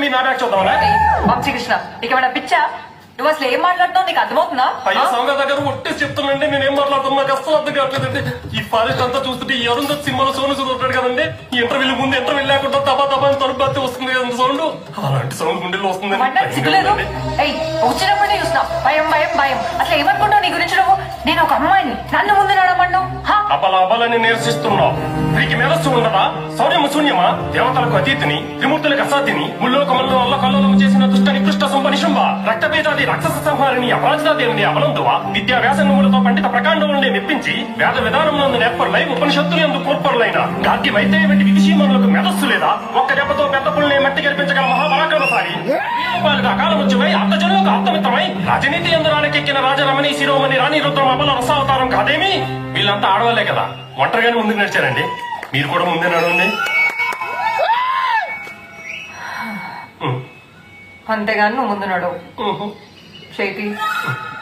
మీరు నా బ్యాగ్ చూద్దామా ఏయ్, వంశీ కృష్ణ నీకు ఏమైనా పిచ్చా నువ్వు అసలు ఏం మాట్లాడుతున్నావు నీకు అర్థమవుతుందా అయ్యో ఆ? సంఘ దగ్గర ఒట్టేసి చెప్తున్నాండి నేనేం మాట్లాడుతున్నా నాకు అస్సలు అర్థం కావట్లేదండి ఈ ఫారెస్ట్ అంతా చూస్తుంటే ఈ అరుంధత్ సినిమాలో సోను సూద్ ఉంటాడు కదండి ఈ ఇంటర్వ్యూల ముందు ఇంటర్వ్యూ లేకుండా తబా తబా అని తలుపు బత్తి వస్తుంది కదండి సౌండ్ అలాంటి సౌండ్ గుండెల్లో వస్తుంది మంట సిగ్గులేదు ఏయ్ వచ్చినప్పుడే చూసినా భయం భయం భయం అసలు ఏమనుకుంటావు నీ గురించి నువ్వు నేను ఒక అమ్మాయిని నన్ను ముందు నడమన్నావు హా? అబల అబలని నిరసిస్తున్నావు వీరికి మేధస్సు ఉండదా శౌర్యము శూన్యమా దేవతలకు అతీతిని త్రిమూర్తులకు అసాధ్యని ముల్లోకములను వల్ల కల్లోలము చేసిన దుష్ట నికృష్ట సంపనిషుంబ రక్తబీజాది రాక్షస సంహారిణి అపరాజితాదేవుని అవలందువా విద్యా వ్యాసనములతో పండిత ప్రకాండములనే మెప్పించి వేద విధానములందు నేర్పరులై ఉపనిషత్తులు ఎందు కూర్పరులైన గార్గి వైద్య వంటి విధిశీమనులకు మేధస్సు లేదా ఒక్క దెబ్బతో పెద్ద పుల్ని మట్టి గెలిపించగల మహాపరాక్రమశాలి వీరపాలుగా అకాలముచ్చువై అర్ధజనులకు ఆప్తమిత్రమై రాజనీతి ఎందరాలకెక్కిన రాజరమణి శిరోమణి రాణి రుద్రం అమల రసావతారం కాదేమి వీళ్ళంతా ఆడవాళ్లే కదా ఒంటరిగానే ముందుకు నడిచారండి మీరు కూడా ముందే నడవండి అంతేగాని నువ్వు ముందు నడు ఉహు. చేతి